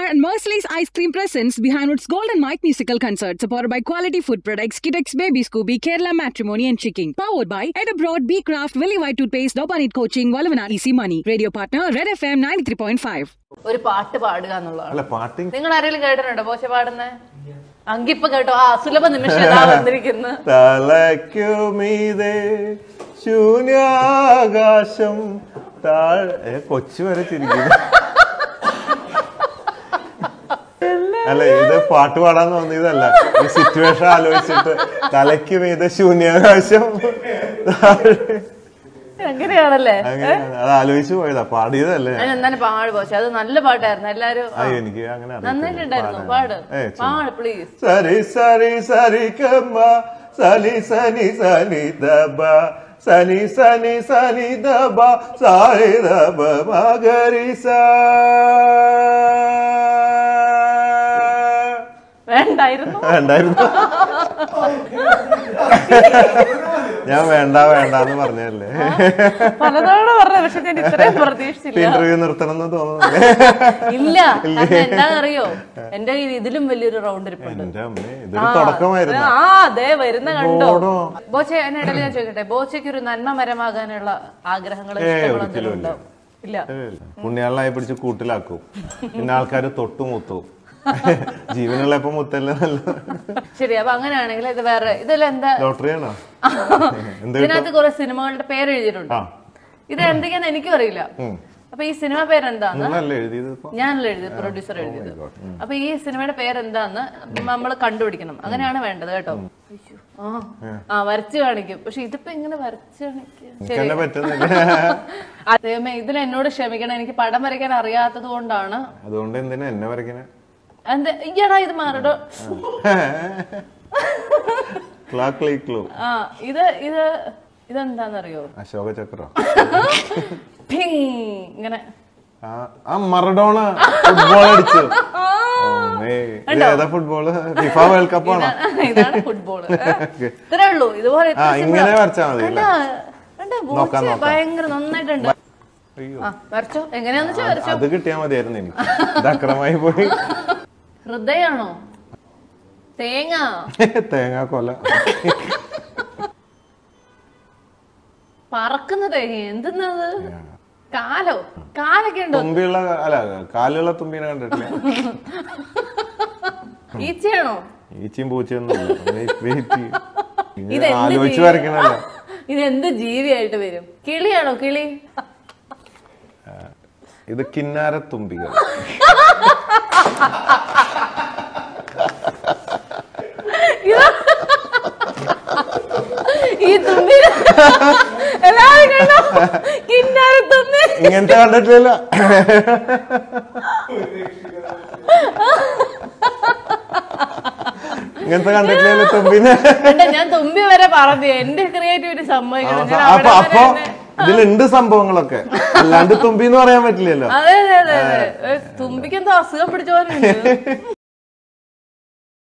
and Merciless Ice Cream presents behind its Golden Mike musical concert, supported by quality food products, Kitex Baby Scooby, Kerala Matrimony and Chicken. Powered by Ed Abroad, B Craft, Willy White Toothpaste, Dopanit Coaching, Valavana Easy Money. Radio partner, Red FM 93.5. ഒരു പാട്ട് പാടുക എന്നുള്ളതാണ് അല്ല പാട്ടിങ് നിങ്ങൾ ആരെങ്കിലും കേട്ടിട്ടുണ്ടോ പോശ പാടുന്നേ അങ്കിപ്പ കേട്ടോ ആ സുലഭ നിമിഷം ഇതാ വന്നിരിക്കുന്നു തലയ്ക്കുമീതേ ശൂന്യാകാശം താഴെ ഏ, കൊച്ചു വരെ ചിരിക്കുന്നു അല്ല ഇത് പാട്ട് പാടാൻ തോന്നിയതല്ല ഈ സിറ്റുവേഷൻ ആലോചിച്ചിട്ട് തലയ്ക്ക് മീതെ ശൂന്യാകാശം താഴെ. അങ്ങനെയാണല്ലേ അങ്ങനെയാണ് അത് ആലോചിച്ചു പോയതാ പാടിയതല്ലേ ഞാൻ എന്നാലും പാട് പോശ അത് നല്ല പാട്ടായിരുന്നു എല്ലാരും ആ, അയ്യോ എനിക്ക് അങ്ങനെ അറിയത്തില്ല. നന്നായിട്ടുണ്ടായിരുന്നു പാട് ഏ, ചുമ്മാ. പാട് പ്ലീസ് സരി സരി സരി കമ്മ സനി സനി സനി ദബ സനി സനി സനി ദബ സാരി ദബ മകരി സാ വേണ്ടായിരുന്നു വേണ്ടായിരുന്നു ഞാൻ വേണ്ട വേണ്ട എന്ന് പറഞ്ഞല്ലേ പലതവണ പറഞ്ഞ പക്ഷെ ഞാൻ ഇത്രയും പ്രതീക്ഷിച്ചില്ല ഇന്റർവ്യൂ നിർത്തണം എന്ന് തോന്നുന്നില്ലേ ഇല്ല കാരണം എന്താണെന്നറിയോ എന്റെ കയ്യിൽ ഇതിലും വലിയൊരു റൗണ്ട് ഇരിപ്പുണ്ട് എന്റെ അമ്മേ ഇതൊരു തുടക്കമായിരുന്നു ആ അതെ വരുന്ന കണ്ടോ ഓടോ. ബോച്ച എന്നെ ഇടയിൽ ഞാൻ ചോദിക്കട്ടെ ബോച്ചയ്ക്ക് ഒരു നന്മ മരമാകാനുള്ള ആഗ്രഹങ്ങൾ ഏയ്, ഇഷ്ടങ്ങളും ഒരിക്കലും എന്തെങ്കിലും ഉണ്ടോ ഇല്ല പുണ്യാളനായി പിടിച്ച് കൂട്ടിലാക്കും പിന്നെ ആൾക്കാർ തൊട്ടു മുത്തും ജീവനുള്ളപ്പോ മുത്തല്ലേ നല്ല ശരി അപ്പൊ അങ്ങനെയാണെങ്കിൽ ഇത് വേറെ ഇതെല്ലാം എന്താ ലോട്ടറിയാണോ എന്ത് ഇതിനകത്ത് കുറെ സിനിമകളുടെ പേര് എഴുതിയിട്ടുണ്ട് ആ ഇത് എന്തൊക്കെയാന്ന് എനിക്കും അറിയില്ല അപ്പൊ ഈ സിനിമ പേരെന്താന്ന് നിങ്ങളല്ലേ എഴുതിയത് ഇപ്പൊ ഞാനല്ല എഴുതിയത് പ്രൊഡ്യൂസർ എഴുതിയത് അപ്പൊ ഈ സിനിമയുടെ പേരെന്താന്ന് നമ്മൾ കണ്ടുപിടിക്കണം അങ്ങനെയാണ് വേണ്ടത് കേട്ടോ അയ്യോ. ആ ആ വരച്ചു കാണിക്കും പക്ഷെ ഇതിപ്പോ എങ്ങനെ വരച്ചു കാണിക്കും എനിക്ക് തന്നെ പറ്റുന്നില്ല അതേമേ ഇതിൽ എന്നോട് ക്ഷമിക്കണം എനിക്ക് പടം വരയ്ക്കാൻ അറിയാത്തത് കൊണ്ടാണ് അതുകൊണ്ട് എന്തിനാ എന്നെ വരയ്ക്കണേ എന്താ ഇയ്യടാ ഇത് മാറടോ ക്ലാ ക്ലീ ക്ലൂ ആ ഇത് ഇത് ഇതെന്താന്നറിയോ അശോക ചക്രം പിങ് ഇങ്ങനെ ആ ആ മറഡോണ ഫുട്ബോൾ അടിച്ചു ഓമേ. ഇത് ഏതാ ഫുട്ബോള് ഫിഫ വേൾഡ് കപ്പ് ആണോ ഇതാണ് ഫുട്ബോൾ ഇത്രേ ഉള്ളൂ ഇതുപോലെ ആ ഇങ്ങനെ വരച്ചാ മതി അല്ലേ കണ്ടോ നോക്കാം, ബോച്ച നോക്കാം. ഭയങ്കര നന്നായിട്ടുണ്ട് അയ്യോ ആ വരച്ചോ എങ്ങനെയാന്ന് വെച്ചാ വരച്ചോ അത് കിട്ടിയാ മതിയായിരുന്നു എനിക്ക് ഇത് അക്രമായി പോയി ഹൃദയാണോ തേങ്ങ തേങ്ങാ കൊല പറക്കുന്ന തേങ്ങ എന്തെന്നത് കാലോ കാലൊക്കെ ഉണ്ടോ തുമ്പിയുള്ള അല്ല കാലുള്ള തുമ്പിനെ കണ്ടിട്ടില്ല ഈച്ചയാണോ ഈച്ചയും പൂച്ചയൊന്നും ഇതെന്ത് ആലോചിച്ച് ജീവി- വരയ്ക്കണല്ലോ ഇത് എന്ത് ജീവിയായിട്ട് വരും കിളിയാണോ കിളി ഇത് കിന്നാര തുമ്പികൾ ഈ തുമ്പി എല്ലാവരും കണ്ടോ കിന്നാര തുമ്പി ഇങ്ങനത്തെ കണ്ടിട്ടില്ല ഇങ്ങനത്തെ കണ്ടിട്ടില്ലല്ലോ തുമ്പിനെ കണ്ടോ ഞാൻ തുമ്പി വരെ പറഞ്ഞു എന്റെ ക്രിയേറ്റിവിറ്റി സമ്മതിക്കണം ഞാൻ അപ്പൊ അവിടെ അപ്പൊ വരെ എന്നെ- ഇതിലുണ്ട് സംഭവങ്ങളൊക്കെ അല്ലാണ്ട് തുമ്പി എന്ന് പറയാൻ പറ്റില്ലല്ലോ അതെ അതെ അതെ അതെ തുമ്പിക്ക് എന്തോ അസുഖം പിടിച്ചോലുണ്ട്